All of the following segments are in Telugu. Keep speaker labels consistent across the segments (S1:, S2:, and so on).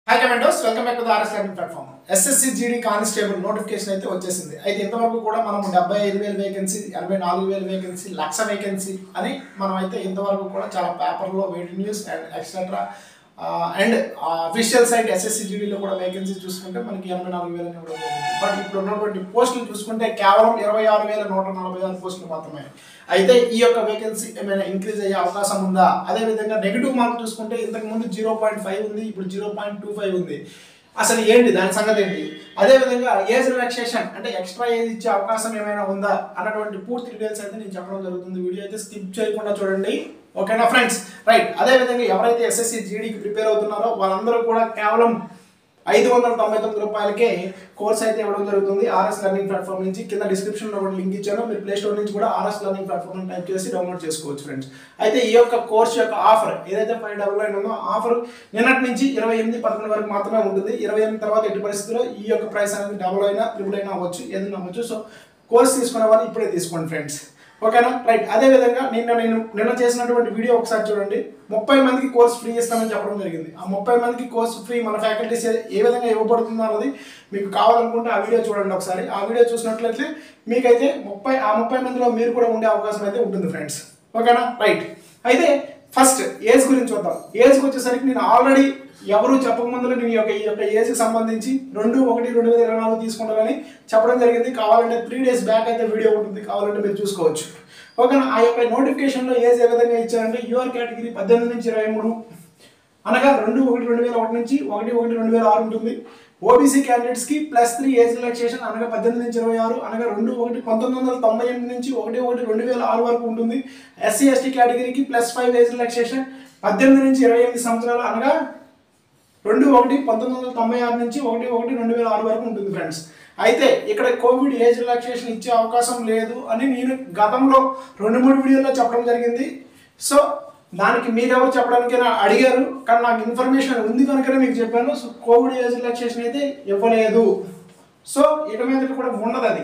S1: హాయ్ కమెంటోస్ welcome back to the RS learning platform SSC GD constable notification అయితే వచ్చేసింది అయితే ఇంతవరకు కూడా మనం డెబ్బై ఐదు వేల వేకెన్సీ ఎనభై నాలుగు వేల వేకెన్సీ లక్ష వేకెన్సీ అని మనం అయితే ఇంతవరకు కూడా చాలా పేపర్లో waiting news and etcetera and official site SSC జీడీలో కూడా వేకెన్సీ చూసుకుంటే మనకి ఎనభై నాలుగు వేలని ఇవ్వడం జరిగింది బట్ ఇప్పుడు ఉన్నటువంటి పోస్టులు చూసుకుంటే కేవలం ఇరవై ఆరు వేల నూట నలభై ఆరు పోస్టులు మాత్రమే అయితే ఈ యొక్క వేకెన్సీ ఏమైనా ఇంక్రీజ్ అయ్యే అవకాశం ఉందా అదేవిధంగా నెగిటివ్ మార్క్ చూసుకుంటే ఇంతకు ముందు జీరో పాయింట్ ఫైవ్ ఉంది ఇప్పుడు జీరో పాయింట్ టూ ఫైవ్ ఉంది అసలు ఏంటి దాని సంగతి ఏంటి అదేవిధంగా ఏజ్ రిలాక్సేషన్ అంటే ఎక్స్ట్రా ఏజ్ ఇచ్చే అవకాశం ఏమైనా ఉందా అన్నటువంటి పూర్తి డీటెయిల్స్ అయితే నేను చెప్పడం జరుగుతుంది వీడియో అయితే స్కిప్ చేయకుండా చూడండి ఓకేనా ఫ్రెండ్స్ రైట్ అదేవిధంగా ఎవరైతే ఎస్ఎస్సి జీడీకి ప్రిపేర్ అవుతున్నారో వాళ్ళందరూ కూడా కేవలం ఐదు వందల తొంభై తొమ్మిది రూపాయలకే కోర్స్ అయితే ఇవ్వడం జరుగుతుంది ఆర్ఎస్ లెర్నింగ్ ప్లాట్ఫామ్ నుంచి కింద డిస్క్రిప్షన్ లో కూడా లింక్ ఇచ్చాను మీరు ప్లే స్టోర్ నుంచి కూడా ఆర్ఎస్ లెర్నింగ్ ప్లాట్ఫామ్ టైప్ చేసి డౌన్లోడ్ చేసుకోవచ్చు ఫ్రెండ్స్ అయితే ఈ యొక్క కోర్స్ యొక్క ఆఫర్ ఏదైతే ఫైవ్ డబుల్ నైన్ ఉందో ఆఫర్ నిన్నటి నుంచి ఇరవై ఎనిమిది పదకొండు వరకు మాత్రమే ఉంటుంది ఇరవై ఎనిమిది తర్వాత ఎట్టి పరిస్థితుల్లో ఈ యొక్క ప్రైస్ అనేది డబుల్ అయినా ట్రిపుల్ అయినా అవ్వచ్చు ఏదైనా అవ్వచ్చు సో కోర్స్ తీసుకునే వాళ్ళు ఇప్పుడే తీసుకోండి ఫ్రెండ్స్ ఓకేనా రైట్ అదే విధంగా నిన్న నేను నిన్న చేసినటువంటి వీడియో ఒకసారి చూడండి ముప్పై మందికి కోర్స్ ఫ్రీ ఇస్తామని చెప్పడం జరిగింది ఆ ముప్పై మందికి కోర్స్ ఫ్రీ మన ఫ్యాకల్టీస్ ఏ విధంగా ఇవ్వబడుతుందో అన్నది మీకు కావాలనుకుంటే ఆ వీడియో చూడండి ఒకసారి ఆ వీడియో చూసినట్లయితే మీకైతే ముప్పై ఆ ముప్పై మందిలో మీరు కూడా ఉండే అవకాశం అయితే ఉంటుంది ఫ్రెండ్స్ ఓకేనా రైట్ అయితే ఫస్ట్ ఏజ్ గురించి చూద్దాం ఏజ్కి వచ్చేసరికి నేను ఆల్రెడీ ఎవరు చెప్పకముందులో నేను ఈ యొక్క ఈ యొక్క ఏజ్కి సంబంధించి రెండు ఒకటి రెండు వేల ఇరవై నాలుగు తీసుకుంటానని చెప్పడం జరిగింది కావాలంటే త్రీ డేస్ బ్యాక్ అయితే వీడియో ఉంటుంది కావాలంటే మీరు చూసుకోవచ్చు ఓకేనా ఆ యొక్క నోటిఫికేషన్లో ఏజ్ ఏ విధంగా ఇచ్చారంటే యూఆర్ కేటగిరీ పద్దెనిమిది నుంచి ఇరవై మూడు అనగా రెండు ఒకటి రెండు వేల ఒకటి నుంచి ఒకటి ఒకటి రెండు వేల ఆరు ఉంటుంది ఓబీసీ క్యాండిడేట్స్కి ప్లస్ త్రీ ఏజ్ రిలాక్సేషన్ అనగా పద్దెనిమిది నుంచి ఇరవై ఆరు అనగా రెండు ఒకటి పంతొమ్మిది వందల తొంభై ఎనిమిది నుంచి ఒకటి ఒకటి రెండు వేల ఆరు వరకు ఉంటుంది ఎస్సీ ఎస్టీ కేటగిరీకి ప్లస్ ఫైవ్ ఏజ్ రిలాక్సేషన్ పద్దెనిమిది నుంచి ఇరవై ఎనిమిది సంవత్సరాలు అనగా రెండు ఒకటి పంతొమ్మిది వందల తొంభై ఆరు నుంచి ఒకటి ఒకటి రెండు వేల ఆరు వరకు ఉంటుంది ఫ్రెండ్స్ అయితే ఇక్కడ కోవిడ్ ఏజ్ రిలాక్సేషన్ ఇచ్చే అవకాశం లేదు అని నేను గతంలో రెండు మూడు వీడియోల్లో చెప్పడం జరిగింది సో దానికి మీరెవరు చెప్పడానికైనా అడిగారు కానీ నాకు ఇన్ఫర్మేషన్ ఉంది కనుకనే మీకు చెప్పాను సో కోవిడ్ ఏజ్ రిలాక్సేషన్ అయితే ఇవ్వలేదు సో ఇక మీద కూడా ఉండదు అది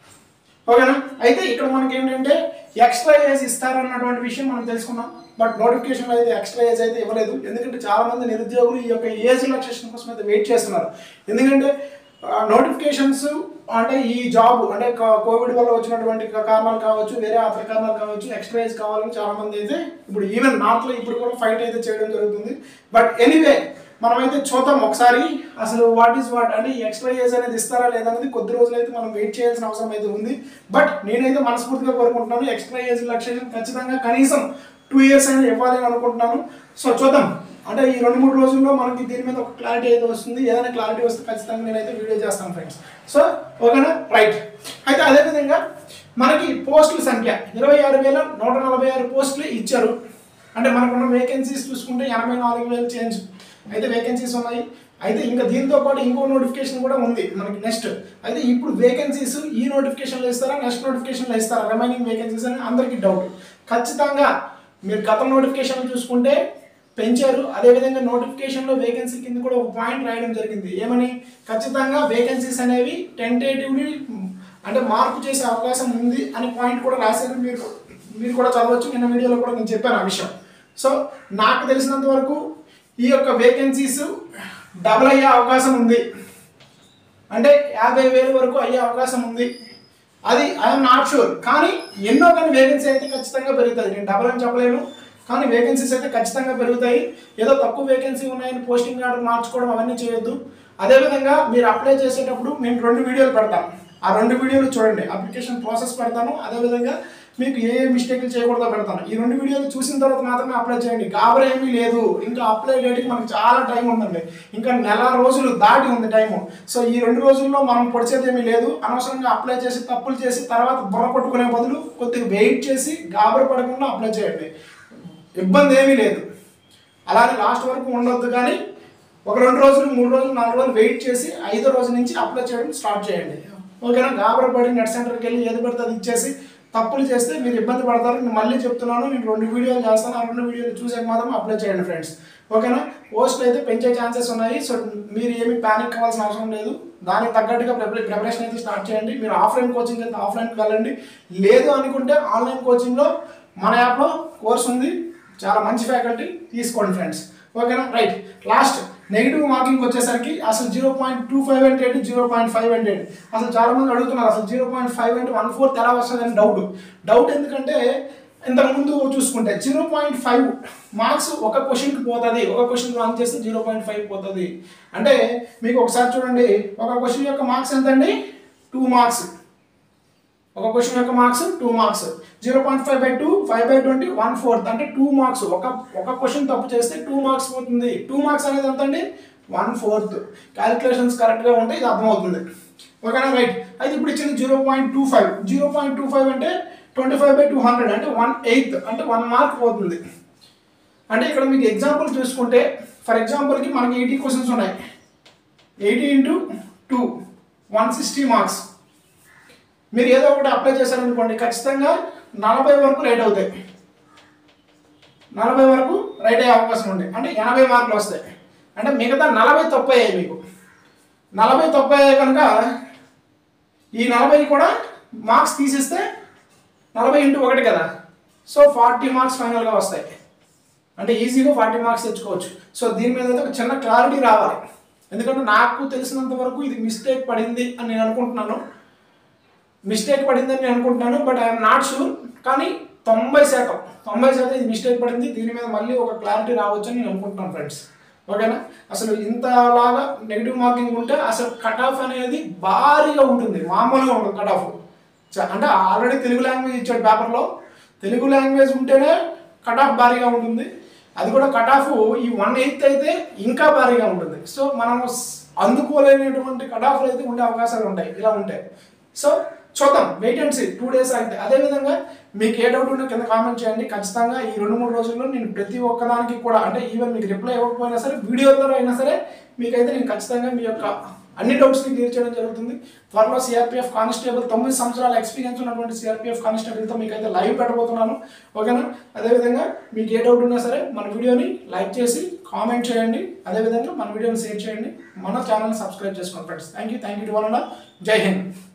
S1: ఓకేనా అయితే ఇక్కడ మనకి ఏంటంటే ఎక్స్ట్రా ఏజ్ ఇస్తారన్నటువంటి విషయం మనం తెలుసుకున్నాం బట్ నోటిఫికేషన్ అయితే ఎక్స్ట్రా ఏజ్ అయితే ఇవ్వలేదు ఎందుకంటే చాలా మంది నిరుద్యోగులు ఈ యొక్క ఏజ్ రిలాక్సేషన్ కోసం అయితే వెయిట్ చేస్తున్నారు ఎందుకంటే నోటిఫికేషన్స్ అంటే ఈ జాబ్ అంటే క- కోవిడ్ వల్ల వచ్చినటువంటి క- కారణాలు కావచ్చు వేరే అతర కారణాలు కావచ్చు ఎక్స్ట్రా ఏజ్ కావాలని చాలా మంది అయితే ఇప్పుడు ఈవెన్ నార్త్లో ఇప్పుడు కూడా ఫైట్ అయితే చేయడం జరుగుతుంది బట్ ఎనీవే మనమైతే చూద్దాం ఒకసారి అసలు వాట్ ఈస్ వాట్ అంటే ఈ ఎక్స్ట్రా ఏజ్ అనేది ఇస్తారా లేదా అనేది కొద్ది రోజులు అయితే మనం వెయిట్ చేయాల్సిన అవసరం అయితే ఉంది బట్ నేనైతే మనస్ఫూర్తిగా కోరుకుంటున్నాను ఎక్స్ట్రా ఏజ్ రిలాక్సేషన్ ఖచ్చితంగా కనీసం టూ ఇయర్స్ అయినా ఇవ్వాలి అని అనుకుంటున్నాను సో చూద్దాం అంటే ఈ రెండు మూడు రోజుల్లో మనకి దీని మీద ఒక క్లారిటీ అయితే వస్తుంది ఏదైనా క్లారిటీ వస్తే ఖచ్చితంగా నేనైతే వీడియో చేస్తాను ఫ్రెండ్స్ సో ఓకేనా రైట్ అయితే అదేవిధంగా మనకి పోస్టుల సంఖ్య ఇరవై ఆరు వేల నూట నలభై ఆరు పోస్టులు ఇచ్చారు అంటే మనకున్న వేకెన్సీస్ చూసుకుంటే ఎనభై నాలుగు వేలు చేంజ్ అయితే వేకెన్సీస్ ఉన్నాయి అయితే ఇంకా దీంతో పాటు ఇంకో నోటిఫికేషన్ కూడా ఉంది మనకి నెక్స్ట్ అయితే ఇప్పుడు వేకెన్సీస్ ఈ నోటిఫికేషన్లో ఇస్తారా నెక్స్ట్ నోటిఫికేషన్లో ఇస్తారా రిమైనింగ్ వేకెన్సీస్ అని అందరికీ డౌట్ ఖచ్చితంగా మీరు గత నోటిఫికేషన్ చూసుకుంటే పెంచారు అదేవిధంగా నోటిఫికేషన్లో వేకెన్సీ కింద కూడా ఒక పాయింట్ రాయడం జరిగింది ఏమని ఖచ్చితంగా వేకెన్సీస్ అనేవి టెంటేటివ్లీ అంటే మార్పు చేసే అవకాశం ఉంది అని పాయింట్ కూడా రాశారు మీరు మీరు కూడా చదవచ్చు నిన్న వీడియోలో కూడా నేను చెప్పాను ఆ విషయం సో నాకు తెలిసినంత వరకు ఈ యొక్క వేకెన్సీస్ డబుల్ అయ్యే అవకాశం ఉంది అంటే యాభై వేల వరకు అయ్యే అవకాశం ఉంది అది ఐఎమ్ నాట్ షూర్ కానీ ఎన్నో కానీ వేకెన్సీ అయితే ఖచ్చితంగా పెరుగుతుంది నేను డబల్ అని చెప్పలేను కానీ వేకెన్సీస్ అయితే ఖచ్చితంగా పెరుగుతాయి ఏదో తక్కువ వేకెన్సీ ఉన్నాయని పోస్టింగ్ ఆర్డర్ మార్చుకోవడం అవన్నీ చేయొద్దు అదేవిధంగా మీరు అప్లై చేసేటప్పుడు మేము రెండు వీడియోలు పెడతాం ఆ రెండు వీడియోలు చూడండి అప్లికేషన్ ప్రాసెస్ పెడతాను అదేవిధంగా మీకు ఏ ఏ మిస్టేక్లు చేయకూడదో పెడతాను ఈ రెండు వీడియోలు చూసిన తర్వాత మాత్రమే అప్లై చేయండి గాబర్ ఏమీ లేదు ఇంకా అప్లై డేట్కి మనకి చాలా టైం ఉందండి ఇంకా నెల రోజులు దాటి ఉంది టైము సో ఈ రెండు రోజుల్లో మనం పొడిచేది ఏమీ లేదు అనవసరంగా అప్లై చేసి తప్పులు చేసి తర్వాత బుర్ర కొట్టుకునే బదులు కొద్దిగా వెయిట్ చేసి గాబర్ పడకుండా అప్లై చేయండి ఇబ్బంది ఏమీ లేదు అలానే లాస్ట్ వరకు ఉండొద్దు కానీ ఒక రెండు రోజులు మూడు రోజులు నాలుగు రోజులు వెయిట్ చేసి ఐదో రోజు నుంచి అప్లై చేయడం స్టార్ట్ చేయండి ఓకేనా గాబరపడి నెట్ సెంటర్కి వెళ్ళి ఏది పడితే అది ఇచ్చేసి తప్పులు చేస్తే మీరు ఇబ్బంది పడతారు నేను మళ్ళీ చెప్తున్నాను నేను రెండు వీడియోలు చేస్తాను ఆ రెండు వీడియోలు చూసాక మాత్రం అప్లై చేయండి ఫ్రెండ్స్ ఓకేనా పోస్టులు అయితే పెంచే ఛాన్సెస్ ఉన్నాయి సో మీరు ఏమి ప్యానిక్ అవ్వాల్సిన అవసరం లేదు దానికి తగ్గట్టుగా ప్రిపరే ప్రిపరేషన్ అయితే స్టార్ట్ చేయండి మీరు ఆఫ్లైన్ కోచింగ్ అయితే ఆఫ్లైన్కి వెళ్ళండి లేదు అనుకుంటే ఆన్లైన్ కోచింగ్లో మన యాప్లో కోర్స్ ఉంది చాలా మంచి ఫ్యాకల్టీ తీసుకోండి ఫ్రెండ్స్ ఓకేనా రైట్ లాస్ట్ నెగిటివ్ మార్కింగ్ వచ్చేసరికి అసలు జీరో పాయింట్ టూ ఫైవ్ అంటే ఏంటి జీరో పాయింట్ ఫైవ్ అంటే ఏంటి అసలు చాలా మంది అడుగుతున్నారు అసలు జీరో పాయింట్ ఫైవ్ అంటే వన్ ఫోర్త్ ఎలా వస్తుంది అని డౌట్ డౌట్ ఎందుకంటే ఇంతకు ముందు చూసుకుంటే జీరో పాయింట్ ఫైవ్ మార్క్స్ ఒక క్వశ్చన్కి పోతుంది ఒక క్వశ్చన్ రాంగ్ చేస్తే జీరో పాయింట్ ఫైవ్ పోతుంది అంటే మీకు ఒకసారి చూడండి ఒక క్వశ్చన్ యొక్క మార్క్స్ ఎంతండి టూ మార్క్స్ ఒక క్వశ్చన్ యొక్క marks two marks zero point five by two five by twenty one fourth అంటే టూ మార్క్స్ ఒక ఒక క్వశ్చన్ తప్పు చేస్తే టూ మార్క్స్ పోతుంది టూ మార్క్స్ అనేది ఎంత అండి వన్ ఫోర్త్ క్యాలిక్యులేషన్స్ కరెక్ట్గా ఉంటే ఇది అర్థమవుతుంది ఓకేనా రైట్ అయితే ఇప్పుడు ఇచ్చింది zero point two five zero point two five అంటే twenty five by two hundred అంటే వన్ ఎయిత్ అంటే వన్ మార్క్ పోతుంది అంటే ఇక్కడ మీకు ఎగ్జాంపుల్ చూసుకుంటే ఫర్ ఎగ్జాంపుల్కి మనకి ఎయిటీ క్వశ్చన్స్ ఉన్నాయి eighty into two one sixty marks మీరు ఏదో ఒకటి అప్లై చేశారనుకోండి ఖచ్చితంగా నలభై వరకు రైట్ అవుతాయి నలభై వరకు రైట్ అయ్యే అవకాశం ఉంది అంటే ఎనభై మార్కులు వస్తాయి అంటే మిగతా నలభై తప్పు అయ్యాయి మీకు నలభై తప్పు అయ్యాయి కనుక ఈ నలభై కూడా మార్క్స్ తీసేస్తే నలభై ఇంటూ ఒకటి కదా సో ఫార్టీ మార్క్స్ ఫైనల్గా వస్తాయి అంటే ఈజీగా ఫార్టీ మార్క్స్ తెచ్చుకోవచ్చు సో దీని మీద అయితే ఒక చిన్న క్లారిటీ రావాలి ఎందుకంటే నాకు తెలిసినంత వరకు ఇది మిస్టేక్ పడింది అని నేను అనుకుంటున్నాను మిస్టేక్ పడిందని నేను అనుకుంటున్నాను బట్ ఐఎమ్ నాట్ షూర్ కానీ తొంభై శాతం తొంభై శాతం ఇది మిస్టేక్ పడింది దీని మీద మళ్ళీ ఒక క్లారిటీ రావచ్చు అని నేను అనుకుంటున్నాను ఫ్రెండ్స్ ఓకేనా అసలు ఇంతలాగా నెగిటివ్ మార్కింగ్ ఉంటే అసలు కట్ ఆఫ్ అనేది భారీగా ఉంటుంది మామూలుగా ఉంటుంది కట్ ఆఫ్ అంటే ఆల్రెడీ తెలుగు లాంగ్వేజ్ ఇచ్చాడు పేపర్లో తెలుగు లాంగ్వేజ్ ఉంటేనే కట్ ఆఫ్ భారీగా ఉంటుంది అది కూడా కట్ ఆఫ్ ఈ వన్ ఎయిత్ అయితే ఇంకా భారీగా ఉంటుంది సో మనం అందుకోలేనటువంటి కట్ ఆఫ్లు అయితే ఉండే అవకాశాలు ఉంటాయి ఇలా ఉంటాయి సో చూద్దాం wait and see two days అయితే అదేవిధంగా మీకు ఏ డౌట్ ఉన్నా కింద కామెంట్ చేయండి ఖచ్చితంగా ఈ రెండు మూడు రోజుల్లో నేను ప్రతి ఒక్కదానికి కూడా అంటే ఈవెన్ మీకు రిప్లై ఇవ్వకపోయినా సరే వీడియో ద్వారా అయినా సరే మీకైతే నేను ఖచ్చితంగా మీ యొక్క అన్ని డౌట్స్ని క్లియర్ చేయడం జరుగుతుంది త్వరలో సిఆర్పిఎఫ్ కానిస్టేబుల్ తొమ్మిది సంవత్సరాల ఎక్స్పీరియన్స్ ఉన్నటువంటి సిఆర్పిఎఫ్ కానిస్టేబుల్తో మీకైతే లైవ్ పెట్టబోతున్నాను ఓకేనా అదేవిధంగా మీకు ఏ డౌట్ ఉన్నా సరే మన వీడియోని లైక్ చేసి కామెంట్ చేయండి అదేవిధంగా మన వీడియోని షేర్ చేయండి మన ఛానల్ని సబ్స్క్రైబ్ చేసుకోండి friends thank you thank you టు వన్ జై హింద్